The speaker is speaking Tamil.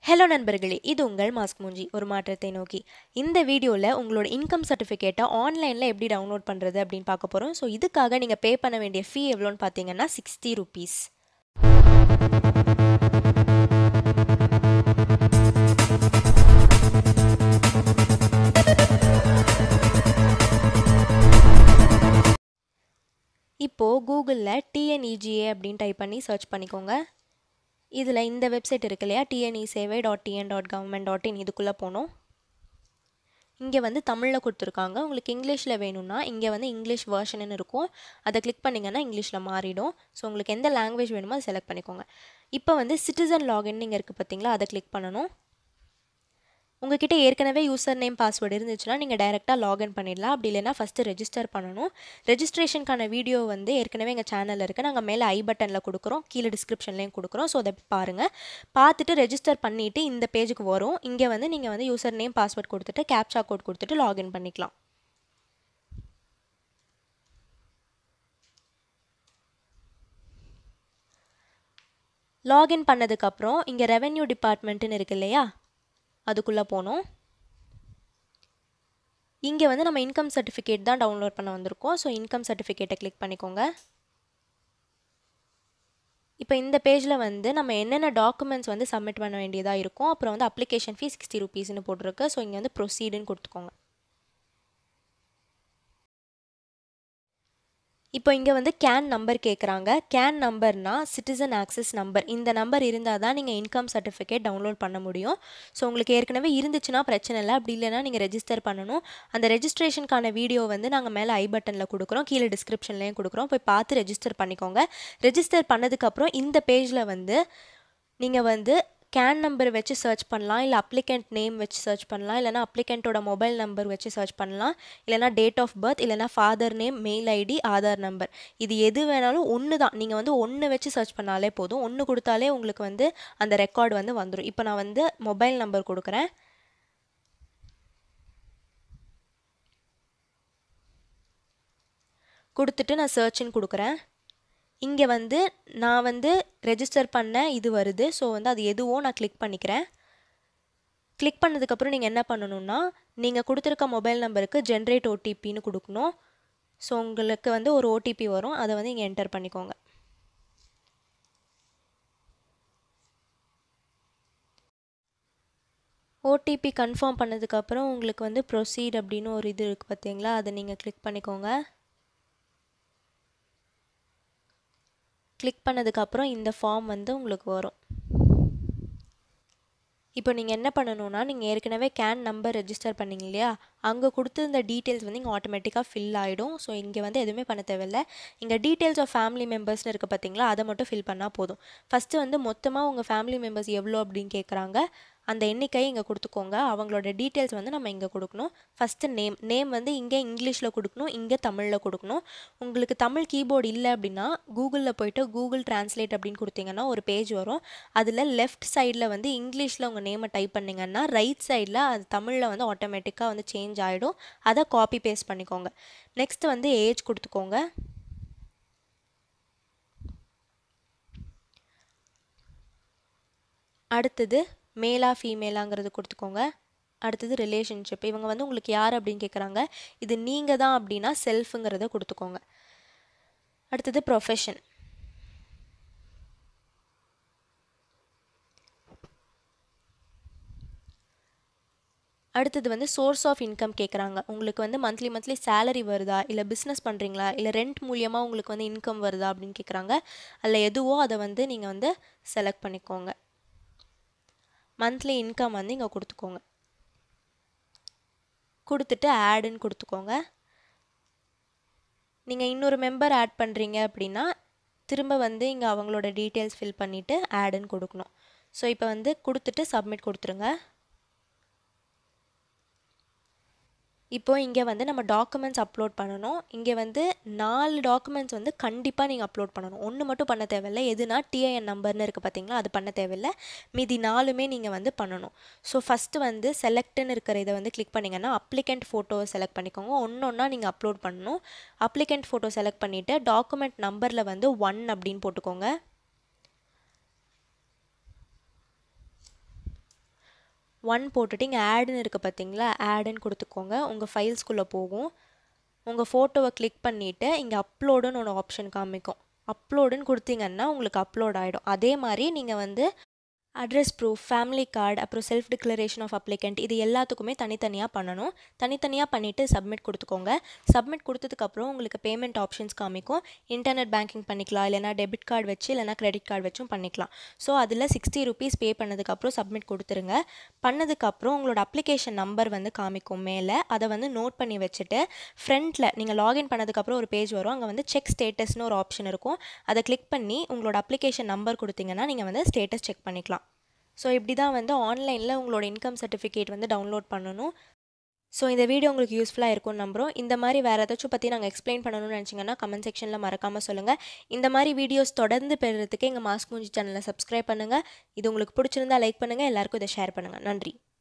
ஹலோ நண்பர்களே இது உங்கள் மாஸ்க் மூஞ்சி ஒரு மாற்றத்தை நோக்கி இந்த வீடியோவில் உங்களோட இன்கம் சர்டிஃபிகேட்டை ஆன்லைனில் எப்படி டவுன்லோட் பண்ணுறது அப்படின்னு பார்க்க போகிறோம் ஸோ இதுக்காக நீங்கள் பே பண்ண வேண்டிய ஃபீ எவ்வளோன்னு பார்த்தீங்கன்னா சிக்ஸ்டி ருபீஸ் இப்போது கூகுளில் டிஎன்இஜிஏ அப்படின்னு டைப் பண்ணி சர்ச் பண்ணிக்கோங்க இதில் இந்த வெப்சைட் இருக்கு இல்லையா டிஎன்இ சேவை dot TN dot government dot in இதுக்குள்ளே போகணும் இங்கே வந்து தமிழில் கொடுத்துருக்காங்க உங்களுக்கு இங்கிலீஷில் வேணும்னா இங்கே வந்து இங்கிலீஷ் வேர்ஷன்னு இருக்கும் அதை கிளிக் பண்ணிங்கன்னா இங்கிலீஷில் மாறிடும் ஸோ உங்களுக்கு எந்த லாங்குவேஜ் வேணுமோ அதை செலக்ட் பண்ணிக்கோங்க இப்போ வந்து சிட்டிசன் லாகின் இங்கே இருக்குது பார்த்தீங்களா அதை கிளிக் பண்ணணும் உங்ககிட்ட ஏற்கனவே யூசர் நேம் பாஸ்வேர்டு இருந்துச்சுன்னா நீங்கள் டைரெக்டாக லாகின் பண்ணிடலாம் அப்படி இல்லைனா ஃபஸ்ட்டு ரெஜிஸ்டர் பண்ணணும் ரெஜிஸ்ட்ரேஷனுக்கான வீடியோ வந்து ஏற்கனவே எங்கள் சேனலில் இருக்குது நாங்கள் மேலே ஐ பட்டனில் கொடுக்குறோம் கீழே டிஸ்கிரிப்ஷன்லேயும் கொடுக்குறோம் ஸோ அதை பாருங்கள் பார்த்துட்டு ரெஜிஸ்டர் பண்ணிவிட்டு இந்த பேஜுக்கு வரும் இங்கே வந்து நீங்கள் வந்து யூசர் நேம் பாஸ்வேர்ட் கொடுத்துட்டு கேப்சா கோட் கொடுத்துட்டு லாகின் பண்ணிக்கலாம் லாகின் பண்ணதுக்கப்புறம் இங்கே ரெவென்யூ டிபார்ட்மெண்ட்டுன்னு இருக்கு இல்லையா அதுக்குள்ளே போனோம் இங்கே வந்து நம்ம இன்கம் சர்டிஃபிகேட் தான் டவுன்லோட் பண்ண வந்திருக்கோம் ஸோ இன்கம் சர்டிஃபிகேட்டை கிளிக் பண்ணிக்கோங்க இப்போ இந்த பேஜில் வந்து நம்ம என்னென்ன டாக்குமெண்ட்ஸ் வந்து சப்மிட் பண்ண வேண்டியதாக இருக்கும் அப்புறம் வந்து அப்ளிகேஷன் ஃபீஸ் சிக்ஸ்டி ருபீஸ்னு போட்டிருக்கு ஸோ இங்கே வந்து ப்ரொசீடுன்னு கொடுத்துக்கோங்க இப்போ இங்கே வந்து கேன் நம்பர் கேட்குறாங்க கேன் நம்பர்னா சிட்டிசன் ஆக்சஸ் நம்பர் இந்த நம்பர் இருந்தால் தான் நீங்கள் இன்கம் சர்டிஃபிகேட் டவுன்லோட் பண்ண முடியும் ஸோ உங்களுக்கு ஏற்கனவே இருந்துச்சுன்னா பிரச்சனை இல்லை அப்படி இல்லைனா நீங்கள் ரெஜிஸ்டர் பண்ணணும் அந்த ரெஜிஸ்ட்ரேஷனுக்கான வீடியோ வந்து நாங்கள் மேலே ஐ பட்டனில் கொடுக்குறோம் கீழே டிஸ்கிரிப்ஷன்லேயும் கொடுக்குறோம் போய் பார்த்து ரெஜிஸ்டர் பண்ணிக்கோங்க ரெஜிஸ்டர் பண்ணதுக்கப்புறம் இந்த பேஜில் வந்து நீங்கள் வந்து கேன் நம்பர் வச்சு சர்ச் பண்ணலாம் இல்லை அப்ளிகண்ட் நேம் வச்சு சர்ச் பண்ணலாம் இல்லைனா அப்ளிகண்ட்டோட மொபைல் நம்பர் வச்சு சர்ச் பண்ணலாம் இல்லைனா டேட் ஆஃப் பர்த் இல்லைனா father name mail ID Aadhaar number இது எது வேணாலும் ஒன்று தான் நீங்கள் வந்து ஒன்று வச்சு சர்ச் பண்ணாலே போதும் ஒன்று கொடுத்தாலே உங்களுக்கு வந்து அந்த ரெக்கார்டு வந்து வந்துடும் இப்போ நான் வந்து மொபைல் நம்பர் கொடுக்குறேன் கொடுத்துட்டு நான் சர்ச்சுன்னு கொடுக்குறேன் இங்கே வந்து நான் வந்து ரெஜிஸ்டர் பண்ண இது வருது ஸோ வந்து அது எதுவோ நான் கிளிக் பண்ணிக்கிறேன் கிளிக் பண்ணதுக்கப்புறம் நீங்கள் என்ன பண்ணணுன்னா நீங்கள் கொடுத்துருக்க மொபைல் நம்பருக்கு ஜென்ரேட் ஓடிபின்னு கொடுக்கணும் ஸோ உங்களுக்கு வந்து ஒரு ஓடிபி வரும் அதை வந்து இங்கே என்டர் பண்ணிக்கோங்க ஓடிபி கன்ஃபார்ம் பண்ணதுக்கப்புறம் உங்களுக்கு வந்து ப்ரொசீட் அப்படின்னு ஒரு இது இருக்குது பார்த்தீங்களா அதை நீங்கள் கிளிக் பண்ணிக்கோங்க கிளிக் பண்ணதுக்கப்புறம் இந்த ஃபார்ம் வந்து உங்களுக்கு வரும் இப்போ நீங்கள் என்ன பண்ணணுன்னா நீங்கள் ஏற்கனவே கேன் நம்பர் ரெஜிஸ்டர் பண்ணிங்க இல்லையா அங்கே கொடுத்துருந்த டீட்டெயில்ஸ் வந்து இங்கே ஆட்டோமேட்டிக்காக ஃபில் ஆகிடும் ஸோ இங்கே வந்து எதுவுமே பண்ண தேவையில்லை இங்கே டீட்டெயில்ஸ் ஆஃப் ஃபேமிலி மெம்பர்ஸ்னு இருக்குது பார்த்தீங்களா அதை மட்டும் ஃபில் பண்ணால் போதும் ஃபஸ்ட்டு வந்து மொத்தமாக உங்கள் ஃபேமிலி மெம்பர்ஸ் எவ்வளோ அப்படின்னு கேட்குறாங்க அந்த எண்ணிக்கையை இங்கே கொடுத்துக்கோங்க அவங்களோட டீட்டெயில்ஸ் வந்து நம்ம இங்கே கொடுக்கணும் ஃபஸ்ட்டு நேம் நேம் வந்து இங்கே இங்கிலீஷில் கொடுக்கணும் இங்கே தமிழில் கொடுக்கணும் உங்களுக்கு தமிழ் கீபோர்டு இல்லை அப்படின்னா கூகுளில் போயிட்டு கூகுள் டிரான்ஸ்லேட் அப்படின்னு கொடுத்தீங்கன்னா ஒரு பேஜ் வரும் அதில் லெஃப்ட் சைடில் வந்து இங்கிலீஷில் உங்கள் நேமை டைப் பண்ணிங்கன்னா ரைட் சைடில் அது தமிழில் வந்து ஆட்டோமேட்டிக்காக வந்து சேஞ்ச் ஆகிடும் அதை காப்பி பேஸ்ட் பண்ணிக்கோங்க நெக்ஸ்ட் வந்து ஏஜ் கொடுத்துக்கோங்க அடுத்தது மேலா ஃபீமேலாங்கிறது கொடுத்துக்கோங்க அடுத்தது ரிலேஷன்ஷிப் இவங்க வந்து உங்களுக்கு யார் அப்படின்னு கேட்குறாங்க இது நீங்கள் தான் அப்படின்னா செல்ஃபுங்கிறத கொடுத்துக்கோங்க அடுத்தது ப்ரொஃபஷன் அடுத்தது வந்து சோர்ஸ் ஆஃப் இன்கம் கேட்குறாங்க உங்களுக்கு வந்து மந்த்லி மந்த்லி சேலரி வருதா இல்லை பிஸ்னஸ் பண்ணுறீங்களா இல்லை ரெண்ட் மூலியமாக உங்களுக்கு வந்து இன்கம் வருதா அப்படின்னு கேட்குறாங்க அதில் எதுவோ அதை வந்து நீங்கள் வந்து செலக்ட் பண்ணிக்கோங்க மந்த்லி இன்கம் வந்து இங்கே கொடுத்துக்கோங்க கொடுத்துட்டு ஆடுன்னு கொடுத்துக்கோங்க நீங்கள் இன்னொரு மெம்பர் ஆட் பண்ணுறீங்க அப்படின்னா திரும்ப வந்து இங்கே அவங்களோட டீட்டெயில்ஸ் ஃபில் பண்ணிவிட்டு ஆடுன்னு கொடுக்கணும் ஸோ இப்போ வந்து கொடுத்துட்டு சப்மிட் கொடுத்துருங்க இப்போ இங்கே வந்து நம்ம டாக்குமெண்ட்ஸ் அப்லோட் பண்ணணும் இங்கே வந்து நாலு டாக்குமெண்ட்ஸ் வந்து கண்டிப்பாக நீங்கள் அப்லோட் பண்ணணும் ஒன்று மட்டும் பண்ண தேவையில்லை எதுனா டிஐஎன் நம்பர்னு இருக்குது பார்த்தீங்களா அது பண்ண தேவையில்லை மீதி நாலுமே நீங்கள் வந்து பண்ணணும் ஸோ ஃபஸ்ட்டு வந்து செலக்ட்னு இருக்கிற இதை வந்து கிளிக் பண்ணிங்கன்னா அப்ளிகண்ட் ஃபோட்டோவை செலக்ட் பண்ணிக்கோங்க ஒன்று ஒன்றா நீங்கள் அப்லோட் பண்ணணும் அப்ளிகண்ட் ஃபோட்டோ செலக்ட் பண்ணிவிட்டு டாக்குமெண்ட் நம்பரில் வந்து ஒன் அப்படின்னு போட்டுக்கோங்க ஒன் போட்டுட்டு இங்கே ஆடுன்னு இருக்குது பார்த்தீங்களா ஆடுன்னு கொடுத்துக்கோங்க உங்கள் ஃபைல்ஸ்குள்ளே போகும் உங்கள் ஃபோட்டோவை கிளிக் பண்ணிவிட்டு இங்கே அப்லோடுன்னு ஒரு ஆப்ஷன் காமிக்கும் அப்லோடுன்னு கொடுத்தீங்கன்னா உங்களுக்கு அப்லோட் ஆகிடும் அதே மாதிரி நீங்கள் வந்து அட்ரஸ் ப்ரூஃப் ஃபேமிலி கார்டு அப்புறம் செல்ஃப் டிக்ளரேஷன் ஆஃப் அப்ளிகண்ட் இது எல்லாத்துக்குமே தனித்தனியாக பண்ணணும் தனித்தனியாக பண்ணிவிட்டு சப்மிட் கொடுத்துக்கோங்க சப்மிட் கொடுத்ததுக்கப்புறம் உங்களுக்கு பேமெண்ட் ஆப்ஷன்ஸ் காமிக்கும் இன்டர்நெட் பேங்கிங் பண்ணிக்கலாம் இல்லைனா டெபிட் கார்டு வச்சு இல்லைனா கிரெடிட் கார்டு வச்சும் பண்ணிக்கலாம் ஸோ அதில் சிக்ஸ்டி ருபீஸ் பே பண்ணதுக்கப்புறம் சப்மிட் கொடுத்துருங்க பண்ணதுக்கப்புறம் உங்களோட அப்ளிகேஷன் நம்பர் வந்து காமிக்கும் மேலே அதை வந்து நோட் பண்ணி வச்சுட்டு ஃப்ரண்ட்டில் நீங்கள் லாகின் பண்ணதுக்கப்புறம் ஒரு பேஜ் வரும் அங்கே வந்து செக் ஸ்டேட்டஸ்னு ஒரு ஆப்ஷன் இருக்கும் அதை கிளிக் பண்ணி உங்களோட அப்ளிகேஷன் நம்பர் கொடுத்தீங்கன்னா நீங்கள் வந்து ஸ்டேட்டஸ் செக் பண்ணிக்கலாம் ஸோ இப்படி தான் வந்து ஆன்லைனில் உங்களோட இன்கம் சர்டிஃபிகேட் வந்து டவுன்லோட் பண்ணணும் ஸோ இந்த வீடியோ உங்களுக்கு யூஸ்ஃபுல்லாக இருக்கும்னு நம்புகிறோம் இந்த மாதிரி வேறு ஏதாச்சும் பற்றி நாங்கள் எக்ஸ்பிளைன் பண்ணணும்னு நினச்சிங்கன்னா கமெண்ட் செக்ஷனில் மறக்காமல் சொல்லுங்கள் இந்த மாதிரி வீடியோஸ் தொடர்ந்து பெறுறதுக்கு எங்கள் மாஸ்க் மூஞ்சி சேனலை சப்ஸ்கிரைப் பண்ணுங்கள் இது உங்களுக்கு பிடிச்சிருந்தா லைக் பண்ணுங்கள் எல்லாருக்கும் இதை ஷேர் பண்ணுங்கள் நன்றி